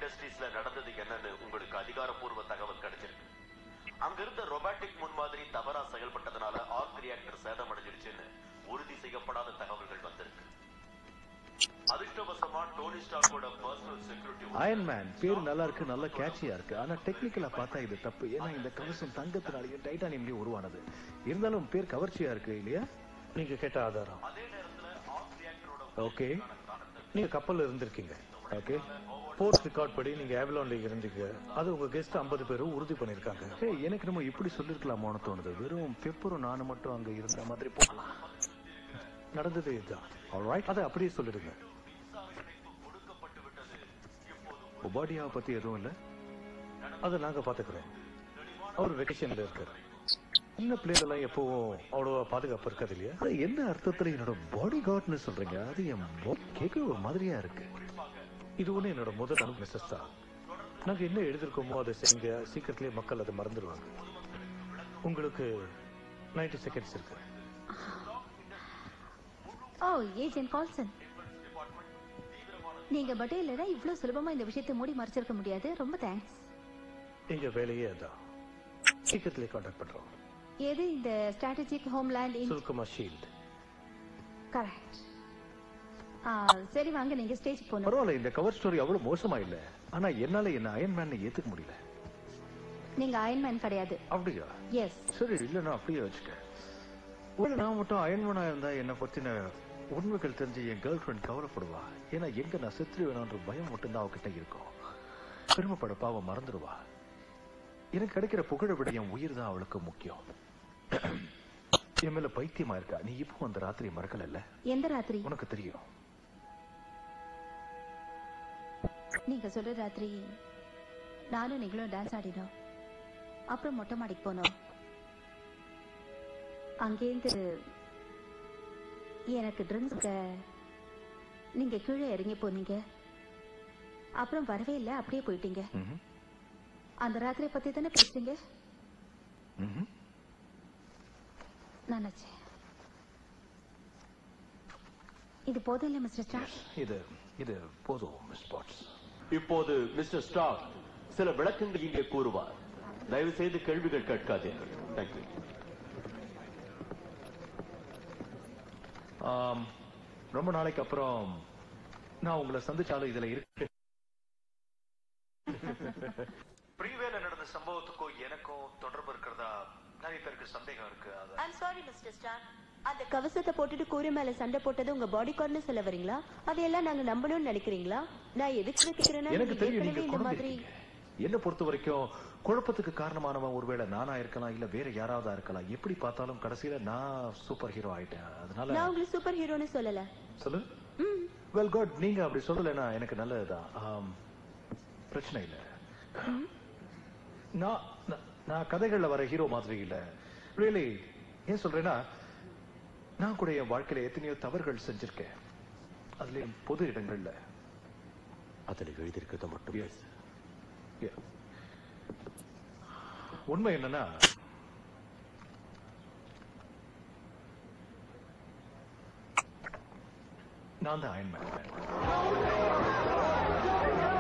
இண்டஸ்ட்ரீஸ்ல நடந்தது என்னன்னு உங்களுக்கு அதிகாரப்பூர்வ தகவல் கிடைச்சிருக்கு அங்க இருந்த ரொபாட்டிக் முன்மாதிரி தவறா செயல்பட்டதுனால ஆர்க் ரியாக்டர் சேதம் அடைஞ்சிருச்சுன்னு உறுதி செய்யப்படாத தகவல்கள் வந்திருக்கு அதிர்ஷ்டவசமா டோனி ஸ்டார்க்கோட பர்சனல் செக்யூரிட்டி அயன் மேன் பேர் நல்லா இருக்கு நல்ல கேட்சியா இருக்கு ஆனா டெக்னிக்கலா பார்த்தா இது தப்பு ஏன்னா இந்த கவசம் தங்கத்தினாலேயும் டைட்டானியம்லயும் உருவானது இருந்தாலும் பேர் கவர்ச்சியா இருக்கு இல்லையா நீங்க கேட்ட ஆதாரம் அதே நேரத்துல ஆர்க் ரியாக்டரோட ஓகே நீங்க கப்பல்ல இருந்திருக்கீங்க ஓகே போர்ட் ரெக்கார்ட் படி நீங்க ஏவலான்ல இருந்தீங்க அது உங்க கெஸ்ட் 50 பேரும் உறுதி பண்ணிருக்காங்க ஹே எனக்கு நம்ம இப்படி சொல்லிருக்கலாமோன்னு தோணுது வெறும் பெப்பரும் நானும் மட்டும் அங்க இருந்த மாதிரி போகலாம் நடந்தது இதுதான் ஆல்ரைட் அதை அப்படியே சொல்லிடுங்க ஒபாடியாவை பத்தி எதுவும் இல்ல அதை நாங்க பாத்துக்கிறோம் அவர் வெக்கேஷன்ல இருக்காரு சின்ன பிள்ளைகள் எப்பவும் அவ்வளவா பாதுகாப்பு இருக்காது இல்லையா அது என்ன அர்த்தத்துல என்னோட பாடி கார்ட்னு சொல்றீங்க அது என் கேட்க ஒரு மாதிரியா இருக்கு இது ஒண்ணு என்னோட முதல் அனுப்பு மெசேஜ் தான் நாங்க என்ன எழுதிருக்கோமோ அதை செய்யுங்க சீக்கிரத்திலேயே மக்கள் அதை மறந்துடுவாங்க உங்களுக்கு 90 செகண்ட்ஸ் இருக்கு ஓ ஏஜென்ட் கால்சன் நீங்க மட்டும் இல்லைன்னா இவ்வளவு சுலபமா இந்த விஷயத்தை மூடி மறைச்சிருக்க முடியாது ரொம்ப தேங்க்ஸ் எங்க வேலையே அதான் சீக்கிரத்திலேயே கான்டாக்ட் பண்றோம் எது இந்த ஸ்ட்ராட்டஜிக் ஹோம்லேண்ட் சுருக்கமா ஷீல்ட் கரெக்ட் சரி வாங்க நீங்க ஸ்டேஜ் போகணும் பரவாயில்ல இந்த கவர் ஸ்டோரி அவ்வளவு மோசமா இல்ல ஆனா என்னால என்ன அயன் மேன் ஏத்துக்க முடியல நீங்க அயன்மேன் கிடையாது அப்படியா எஸ் சரி இல்ல நான் அப்படியே வச்சுக்க ஒரு நான் மட்டும் அயன்மேனா இருந்தா என்ன பத்தின உண்மைகள் தெரிஞ்சு என் கேர்ள் ஃபிரெண்ட் கவலைப்படுவா ஏன்னா எங்க நான் செத்துரு வேணும்ன்ற பயம் மட்டும்தான் அவகிட்ட இருக்கும் பெருமைப்பட பாவம் மறந்துடுவா எனக்கு கிடைக்கிற புகழை விட என் உயிர் தான் அவளுக்கு முக்கியம் என் மேல பைத்தியமா இருக்கா நீ இப்போ அந்த ராத்திரி மறக்கல எந்த ராத்திரி உனக்கு தெரியும் நீங்க சொல்ற ராத்திரி நானும் நீங்களும் டான்ஸ் ஆடினோம் அப்புறம் மொட்டை மாடிக்கு போனோம் அங்கேருந்து எனக்கு ட்ரிங்க்ஸ்க்க நீங்க கீழே இறங்கி போனீங்க அப்புறம் வரவே இல்லை அப்படியே போயிட்டீங்க ம்ஹும். அந்த ராத்திரியை பத்தி தானே பேசுறீங்க ம்ஹும். நினைச்சேன் இது போதும் இல்லை மிஸ்டர் ஸ்டார் இது இது போதும் மிஸ் பாட்ஸ் இப்போது மிஸ்டர் ஸ்டார் சில விளக்கங்கள் இங்கே கூறுவார் தயவு செய்து கேள்விகள் கேட்காதீர்கள் தேங்க்யூ ஆம், ரொம்ப நாளைக்கு அப்புறம் நான் உங்களை சந்திச்சாலும் இதுல இருக்கு பிரிவேல நடந்த சம்பவத்துக்கும் எனக்கும் தொடர்பு இருக்கிறதா நிறைய பேருக்கு சந்தேகம் இருக்கு அது ஐம் சாரி மிஸ்டர் ஸ்டார் அந்த கவசத்தை போட்டுட்டு கூரை மேல சண்டை போட்டது உங்க பாடி கார்ட்னு சொல்ல வரீங்களா அதையெல்லாம் நாங்க நம்பணும்னு நினைக்கிறீங்களா நான் எதுக்கு கேக்குறேன்னா எனக்கு நீங்க தெரியும் ஏற்கனவே நீங்க இந்த மாதிரி குழம்பிருக்கீங்க என்ன பொறுத்த வரைக்கும் குழப்பத்துக்கு காரணமானவன் ஒருவேளை நானா இருக்கலாம் இல்ல வேற யாராவதா இருக்கலாம் எப்படி பார்த்தாலும் கடைசியில நான் சூப்பர் ஹீரோ ஆயிட்டேன் அதனால நான் உங்களுக்கு சூப்பர் ஹீரோன்னு சொல்லல சொல்லு ம் வெல் குட் நீங்க அப்படி சொல்லலைன்னா எனக்கு நல்லதுதான் ஆம், பிரச்சனை இல்ல நான் நான்- நான் கதைகள்ல வர ஹீரோ மாதிரி இல்ல ரியலி ஏன் சொல்றேன்னா நான் கூட என் வாழ்க்கையில எத்தனையோ தவறுகள் செஞ்சிருக்கேன் அதுலயும் பொது இடங்கள்ல அதில் எழுதியிருக்கிறத மட்டும் Yes. Yeah. உண்மை என்னன்னா நான் தான் அயன்மேன்